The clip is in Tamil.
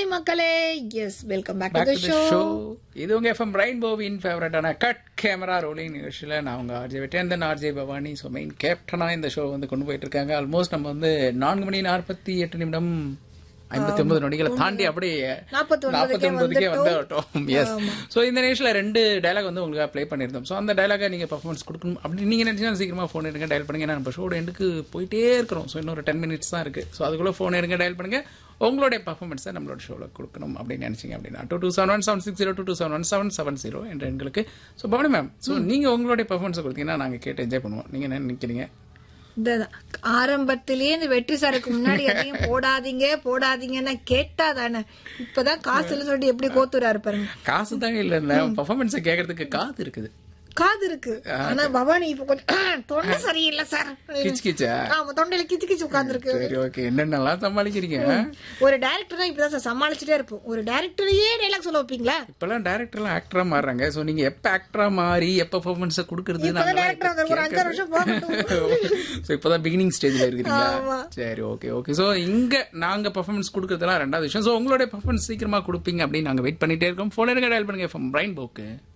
மக்களே yes welcome back to back the to the show show இது உங்க எஃப்எம் ரெயின்போவின் ஃபேவரட்டான கட் கேமரா ரோலிங் நிகழ்ச்சியில் நான் உங்க RJ Vettendhan RJ Bhavani so main கேப்டனாக இந்த ஷோ வந்து கொண்டு போயிட்டு இருக்காங்க ஆல்மோஸ்ட் நம்ம வந்து நான்கு மணி நாற்பத்தி எட்டு நிமிடம் ஐம்பத்தி ஒன்பது நொடிகளை தாண்டி அப்படியே 49 நாற்பத்தி ஒன்பதுக்கே வந்துட்டோம். வந்துட்டோம் எஸ் ஸோ இந்த நிகழ்ச்சியில் ரெண்டு டைலாக் வந்து உங்களுக்கு ப்ளே பண்ணியிருந்தோம் ஸோ அந்த டைலாக நீங்கள் பர்ஃபார்மன்ஸ் கொடுக்கணும் அப்படி நீங்கள் நினச்சினா சீக்கிரமாக ஃபோன் எடுங்க டயல் பண்ணுங்க ஏன்னா நம்ம ஷோட எண்டுக்கு போயிட்டே இருக்கிறோம் ஸோ இன்னொரு டென் மினிட்ஸ் தான் இருக்குது ஸோ அதுக்குள்ளே ஃபோன் எடுங்க டயல் பண்ணுங்க உங்களுடைய பர்ஃபார்மன்ஸை நம்மளோட ஷோவில் கொடுக்கணும் அப்படின்னு நினச்சிங்க அப்படின்னா two two seven one seven six zero two two seven one seven seven zero என்ற எண்களுக்கு ஸோ பவனி மேம் ஸோ நீங்கள் உங்களுடைய பர்ஃபார்மன்ஸை கொடுத்தீங்கன்னா நாங்கள் கேட்டு என்ஜாய் பண்ணுவோம் நீங்கள் என்ன நினைக்கிறீங்க இந்த ஆரம்பத்திலேயே இந்த வெற்றி சாருக்கு முன்னாடி எதையும் போடாதீங்க போடாதீங்கன்னா கேட்டா தானே இப்பதான் காசு இல்ல சொல்லிட்டு எப்படி கோத்துறாரு பாருங்க காசு தாங்க இல்லை பர்ஃபார்மன்ஸை கேட்கறதுக்கு காது இருக்குது காது இருக்கு ஆனா பவானி இப்ப கொஞ்சம் தொண்டை சரியில்லை சார் கிச்சு கிச்சா ஆமா தொண்டையில கிச்சு கிச்சு உட்கார்ந்துருக்கு சரி ஓகே என்னென்னலாம் சமாளிக்கிறீங்க ஒரு டைரக்டர் தான் இப்பதான் சார் சமாளிச்சுட்டே இருப்போம் ஒரு டைரக்டரையே டைலாக் சொல்ல வைப்பீங்களா இப்பெல்லாம் டேரக்டர்லாம் ஆக்டரா மாறுறாங்க ஸோ நீங்க எப்ப ஆக்டரா மாறி எப்ப பெர்ஃபார்மன்ஸை கொடுக்கறது இப்பதான் டைரக்டர் வந்து ஒரு அஞ்சாறு வருஷம் போகட்டும் ஸோ இப்போதான் பிகினிங் ஸ்டேஜ்ல இருக்கிறீங்க ஆமா. சரி ஓகே ஓகே ஸோ இங்க நாங்க பெர்ஃபார்மன்ஸ் கொடுக்கறதுலாம் ரெண்டாவது விஷயம் ஸோ உங்களுடைய பெர்ஃபார்மன்ஸ் சீக்கிரமா கொடுப்பீங்க அப்படின்னு நாங்க வெயிட் பண்ணிட்டே இருக்கோம் ஃபோன் எடுங்க டயல் பண்ணுங்க ஃப்ரம் பிரைன் போக்கு